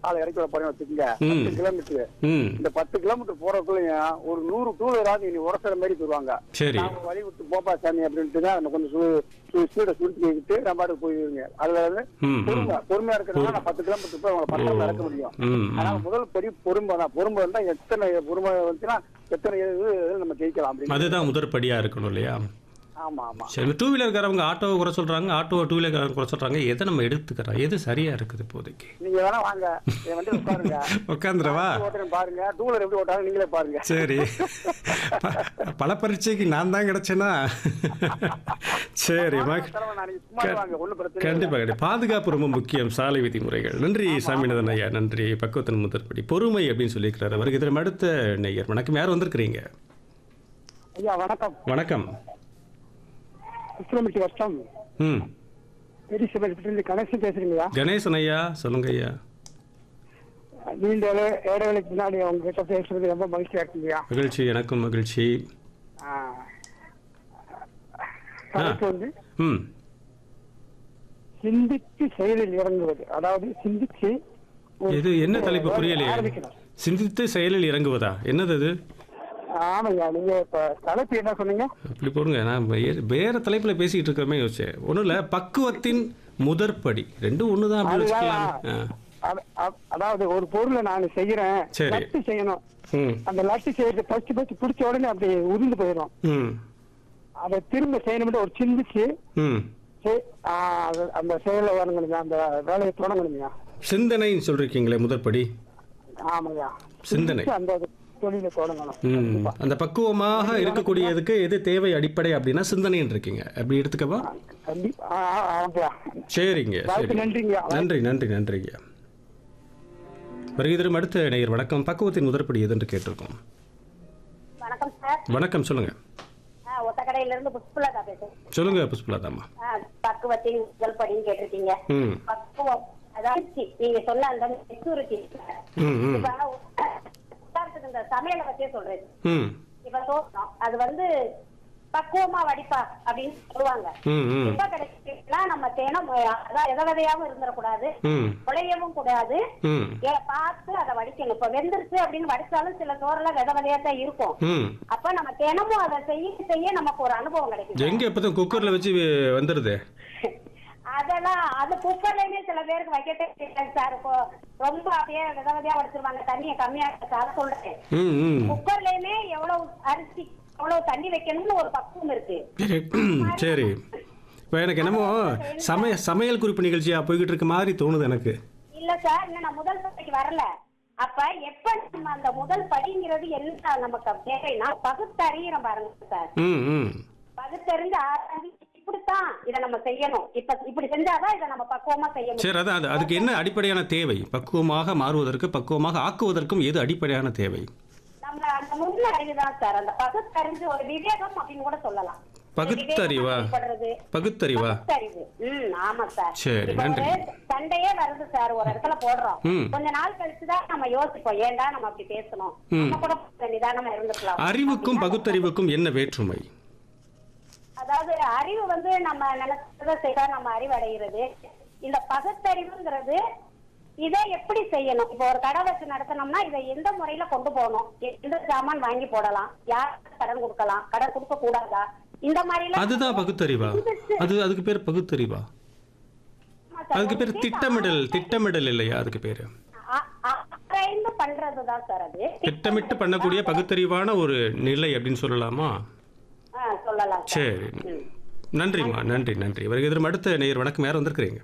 ஆளை இறக்கி விட போறேன் வச்சுக்கோங்க ம். பத்து கிலோமீட்டர் ம் இந்த பத்து கிலோமீட்டர் போறதுக்குள்ளயும் ஒரு நூறு டூ வீலராவது இனி உரசுற மாதிரி போயிருவாங்க சரி நாம வழி விட்டு போப்பா சாமி அப்படின்ட்டு தான் நம்ம கொஞ்சம் ஸ்பீடை சுருட்டிக்கிட்டு நம்ம பாட்டுக்கு போயிருவீங்க அதுல வந்து ம், ம். பொறுமை பொறுமையா இருக்கிறதுனால நான் பத்து கிலோமீட்டர் போய் உங்களை பக்கம் இறக்க முடியும் ம், ஆனா ம். முதல் பெரிய பொறுமை தான் பொறுமை இருந்தா எத்தனை பொறுமை வந்துச்சுன்னா எத்தனை இது நம்ம ஜெயிக்கலாம் அப்படின்னு அதுதான் முதற்படியா இருக்கணும் இல்லையா ஆமா ஆமா சரி டூ வீலர்காரவங்க ஆட்டோவை குறை சொல்றாங்க ஆட்டோவை டூ வீலர்காரங்க குறை சொல்றாங்க எதை நம்ம எடுத்துக்கிறோம் எது சரியா இருக்குது இப்போதைக்கு நீங்க வேணா வாங்க என் வண்டி உட்காருங்க உட்காந்துடவா ஓட்டுறேன் பாருங்க டூ வீலர் எப்படி ஓட்டாங்க நீங்களே பாருங்க சரி ப- பல பரீட்சைக்கு நான் தான் கிடைச்சேனா சரி மக- தலைவன் நாளைக்கு சும்மா வாங்க ஒண்ணும் பிரச்சனை இல்லை. கண்டிப்பா கண்டிப்பா பாதுகாப்பு ரொம்ப முக்கியம் சாலை விதிமுறைகள் நன்றி சாமிநாதன் ஐயா நன்றி பக்குவத்தின் முதற்படி பொறுமை அப்படின்னு சொல்லியிருக்கிறார் அவருக்கு இதில் அடுத்த நெய்யர் வணக்கம் யார் வந்திருக்கிறீங்க ஐயா வணக்கம் வணக்கம் கிருஷ்ணமூர்த்தி வருஷம் ம் பெரிய சிவகிட்ட கணேசன் பேசுறீங்களா கணேசன் ஐயா சொல்லுங்க ஐயா நீண்ட இட- இடைவேளைக்கு முன்னாடி உங்ககிட்ட பேசுறது ரொம்ப மகிழ்ச்சியா இருக்குங்கய்யா மகிழ்ச்சி எனக்கும் மகிழ்ச்சி ஆ. தலைப்பு வந்து ம் சிந்தித்து செயலில் இறங்குவது அதாவது சிந்திச்சு ஒரு- இது என்ன தலைப்பு ஒரு புரியலையே ஆரம்பிக்கணும் சிந்தித்து செயலில் இறங்குவதா என்னது அது ஆமாய்யா நீங்க இப்ப தலைப்பு என்ன சொன்னீங்க அப்படி போடுங்க நான் வே- வேற தலைப்புல பேசிக்கிட்டு இருக்கிறமே யோசிச்சேன் ஒன்றும் இல்லை பக்குவத்தின் முதற்படி ரெண்டும் ஒன்று தான் அப்படி அதுதான் வச்சுக்கலாம் ஆ. அத- அ- அதாவது ஒரு பொருளை நான் செய்யறேன் சரி. லட்டு செய்யணும் ம் அந்த லட்டு செய்யறது பச்சு பச்சு பிடிச்ச உடனே அப்படி உதிர்ந்து போயிடும் ம் அதை திரும்ப செய்யணும்னு ஒரு சிந்திச்சு ம் செய்- ஆ, அது- அந்த செயலை வரணுங்க அந்த வேலையை தொடங்கணுங்க சிந்தனைன்னு சொல்றீங்களே முதற்படி ஆமாய்யா சிந்தனை. சிந்திச்சு அந்த தொழிலை தொடங்கணும் ம் அந்த பக்குவமாக இருக்கக்கூடியதுக்கு எது தேவை அடிப்படை அப்படின்னா சிந்தனைன்னு இருக்கீங்க அப்படி எடுத்துக்கவா கண்டிப்பா ஆ, ஆ, ஆமாய்யா சரிங்க வாய்ப்பு சரி நன்றிங்க நன்றி நன்றி நன்றிங்க வருகை தரும் அடுத்த நேயர் வணக்கம் பக்குவத்தின் முதற்படி எதுன்னு கேட்டிருக்கோம் வணக்கம் சார் வணக்கம் சொல்லுங்க ஆ, ஒத்தக்கடையில இருந்து புஷ்பலதா பேசுறேன் சொல்லுங்க புஷ்பலாதாம்மா ஆ, பக்குவத்தின் முதல் படின்னு கேட்டிருக்கீங்க ம் பக்குவம் அதாவது நீங்க சொன்ன அந்த மெச்சூரிட்டி ம் ம் இப்ப உதாரணத்துக்கு இந்த சமையலை பத்தியே சொல்றேன் ம் இப்ப சோசனம் அது வந்து பக்குவமா வடிப்பா அப்படின்னு சொல்லுவாங்க ம் ம் எப்ப கிடைக்குன்னா நம்ம தினம் அதான் எத விதையாவும் இருந்துடக்கூடாது ம் குழையவும் கூடாது ம் ஏ, பார்த்து அதை வடிக்கணும் இப்ப வெந்துருச்சு அப்படின்னு வடிச்சாலும் சில சோறெல்லாம் வித விதையா தான் இருக்கும் ம் அப்ப நம்ம தினமும் அதை செய்ய செய்ய நமக்கு ஒரு அனுபவம் கிடைக்கும் எங்க இப்பதான் குக்கர்ல வச்சு வே- வந்துடுது அதெல்லாம் அது குக்கர்லயுமே சில பேருக்கு வைக்கட்டே தெரியாது சார் இப்போ ரொம்ப அப்படியே வித விதையா வடிச்சிருவாங்க தண்ணியை கம்மியா இருக்கு அதை சொல்றேன் ம் ம் குக்கர்லயுமே எவ்வளவு அரிசி எவ்வளவு தண்ணி வைக்கணும்னு ஒரு பக்குவம் இருக்கு சரி சரி இப்போ எனக்கு என்னமோ சமைய சமையல் குறிப்பு நிகழ்ச்சியா போய்கிட்டு இருக்க மாதிரி தோணுது எனக்கு இல்ல சார் இன்னும் நான் முதல் படிக்கு வரல அப்ப எப்ப நம்ம அந்த முதல் படிங்கிறது என்ன நமக்கு தேவைன்னா பகுத்தறிகிறோம் பாருங்க சார் ம் ம் பகுத்தறிஞ்சு ஆராய்ஞ்சு இப்படித்தான் இதை நம்ம செய்யணும் இப்ப இப்படி செஞ்சாதான் இதை நம்ம பக்குவமா செய்ய முடியும் சரி அதான் அது அதுக்கு என்ன அடிப்படையான தேவை பக்குவமாக மாறுவதற்கு பக்குவமாக ஆக்குவதற்கும் எது அடிப்படையான தேவை நம்ம அந்த முன்ன அறிவுதான் சார் அந்த பகுத்தறிஞ்சு ஒரு விவேகம் அப்படின்னு கூட சொல்லலாம் பகுத்தறிவா? விவேகம் அப்படிப்படுறது. பகுத்தறிவா பகுத்தறிவு ம் ஆமா சார் சரி, இப்ப நன்றி. ஒரு சண்டையே வருது சார் ஒரு இடத்துல போடுறோம் ம். கொஞ்ச நாள் கழிச்சுதான் நம்ம யோசிப்போம் ஏன்டா நம்ம அப்படி பேசணும் ம். நம்ம கூட கொஞ்சம் நிதானமா இருந்துக்கலாம் அறிவுக்கும் அப்படின்னா பகுத்தறிவுக்கும் என்ன வேற்றுமை அதாவது அறிவு வந்து நம்ம நினைச்சதை செய்தா நம்ம அறிவு அடைகிறது இந்த பகுத்தறிவுங்கிறது இதை எப்படி செய்யணும் இப்போ ஒரு கடை வச்சு நடத்தணும்னா இதை எந்த முறையில கொண்டு போகணும் எந்த சாமான் வாங்கி போடலாம் யார் கடன் கொடுக்கலாம் கடன் கொடுக்க கூடாதா இந்த மாதிரி எல்லாம் அதுதான் பகுத்தறிவா அது அதுக்கு பேர் பகுத்தறிவா ஆமா சார், அதுக்கு ஒரு பேர் விஷயத்தை திட்டமிடல் திட்டமிடல் இல்லையா அதுக்கு பேர் ஆ- ஆராய்ந்து பண்றதுதான் சார் அது திட்டமிட்டு பண்ணக்கூடிய பகுத்தறிவான ஒரு நிலை அப்படின்னு சொல்லலாமா ஆ, சொல்லலாம் சார். சரி ம். நன்றிம்மா நன்றி நன்றி வருகை தரும் அடுத்த நேயர் வணக்கம் யார் வந்திருக்கிறீங்க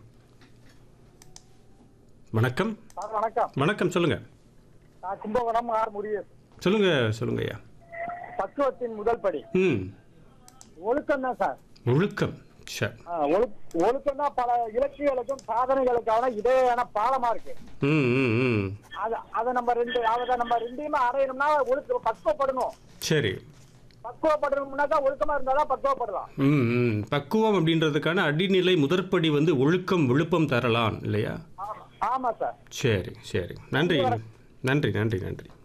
வணக்கம் சார் வணக்கம் வணக்கம் சொல்லுங்க நான் கும்பகோணம் ஆர் முடியும் சொல்லுங்க சொல்லுங்க ஐயா பக்குவத்தின் முதல் படி ம் ஒழுக்கம் தான் சார் ஒழுக்கம் சரி ஒழுக்கம் தான் பல இலக்கியங்களுக்கும் சாதனைகளுக்கான இடையான பாலமா இருக்கு ம் ம் ம் அத அத நம்ம ரெண்டு அதை நம்ம ரெண்டையுமே அடையணும்னா ஒழுக்க பக்குவப்படணும் சரி பக்குவப்படணும்னாக்கா ஒழுக்கமா இருந்தாதான் பக்குவப்படலாம் ம் ம் பக்குவம் அப்படின்றதுக்கான அடிநிலை முதற்படி வந்து ஒழுக்கம் விழுப்பம் தரலாம் இல்லையா ஆமா ஆமா சார் சரி சரி நன்றி நன்றி நன்றி நன்றி